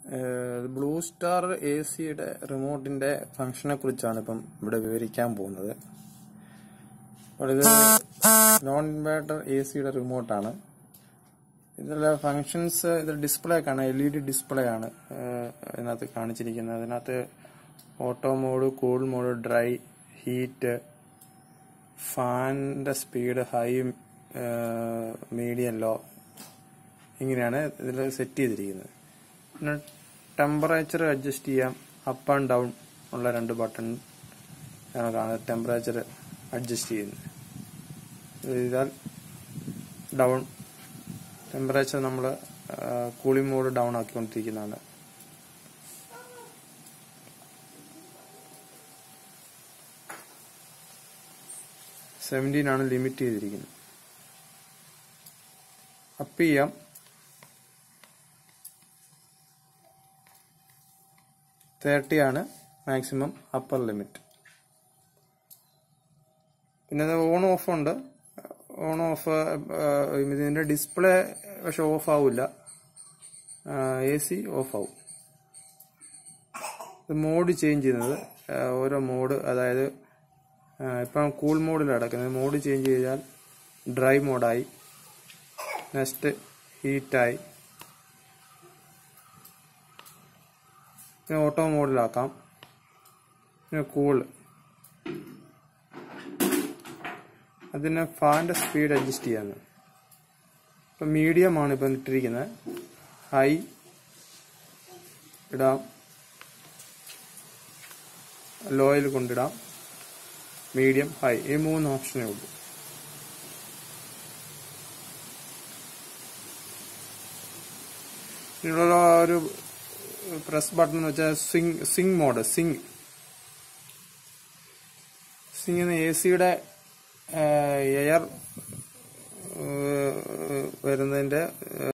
blue star A സിയുടെ റിമോട്ടിന്റെ ഫംഗ്ഷനെ കുറിച്ചാണ് ഇപ്പം ഇവിടെ വിവരിക്കാൻ പോകുന്നത് അപ്പോൾ ഇത് നോൺ ഇൻവേർട്ടർ എ സിയുടെ റിമോട്ടാണ് ഇതിലെ ഫങ്ഷൻസ് ഇത് ഡിസ്പ്ലേ കാണാം എൽ ഇ ഡി ഡിസ്പ്ലേ ആണ് ഏഹ് ഇതിനകത്ത് കാണിച്ചിരിക്കുന്നത് അതിനകത്ത് auto mode cool mode dry heat ഫാനിന്റെ സ്പീഡ് ഹൈ മീഡിയം ലോ ഇങ്ങനെയാണ് ഇതിൽ സെറ്റ് ചെയ്തിരിക്കുന്നത് പിന്നെ ടെമ്പറേച്ചർ അഡ്ജസ്റ്റ് ചെയ്യാം അപ്പ് ആൻഡ് ഡൗൺ ഉള്ള രണ്ട് ബട്ടൺ ആണ് കാണുന്നത് ടെമ്പറേച്ചർ അഡ്ജസ്റ്റ് ചെയ്യുന്നത് ഇത് ചെയ്താൽ ഡൗൺ ടെമ്പറേച്ചർ നമ്മൾ കൂളിംഗ് മോഡ് ഡൗൺ ആക്കിക്കൊണ്ടിരിക്കുന്നതാണ് സെവൻറ്റീൻ ആണ് ലിമിറ്റ് ചെയ്തിരിക്കുന്നത് അപ്പ് ചെയ്യാം തേർട്ടി ആണ് മാക്സിമം അപ്പർ ലിമിറ്റ് പിന്നെ അത് ഓൺ ഓഫ് ഉണ്ട് ഓൺ ഓഫ് ഇതിന്റെ ഡിസ്പ്ലേ പക്ഷെ ഓഫ് ആവില്ല എ സി ഓഫ് ആവും ഇത് മോഡ് ചേഞ്ച് ചെയ്യുന്നത് ആ, ഓരോ മോഡ് അതായത് ആ, ഇപ്പം കൂൾ മോഡിൽ കിടക്കുന്നത് മോഡ് ചേഞ്ച് ചെയ്താൽ ഡ്രൈ മോഡായി നെക്സ്റ്റ് ഹീറ്റായി പിന്നെ ഓട്ടോ മോഡിലാക്കാം പിന്നെ കൂൾ അതിന് ഫാൻ്റെ സ്പീഡ് അഡ്ജസ്റ്റ് ചെയ്യാന്ന് ഇപ്പം മീഡിയം ആണ് ഇപ്പം ഇട്ടിരിക്കുന്നത് ഹൈ ഇടാം ലോയിൽ കൊണ്ടിടാം മീഡിയം ഹൈ ഈ മൂന്ന് ഓപ്ഷനേ ഉള്ളൂ ഇതിനുള്ള ഒരു പ്രസ് ബട്ടൺ എന്ന് വെച്ചാൽ swing swing mode swing swing എന്ന എ സിയുടെ എയർ വരുന്നതിന്റെ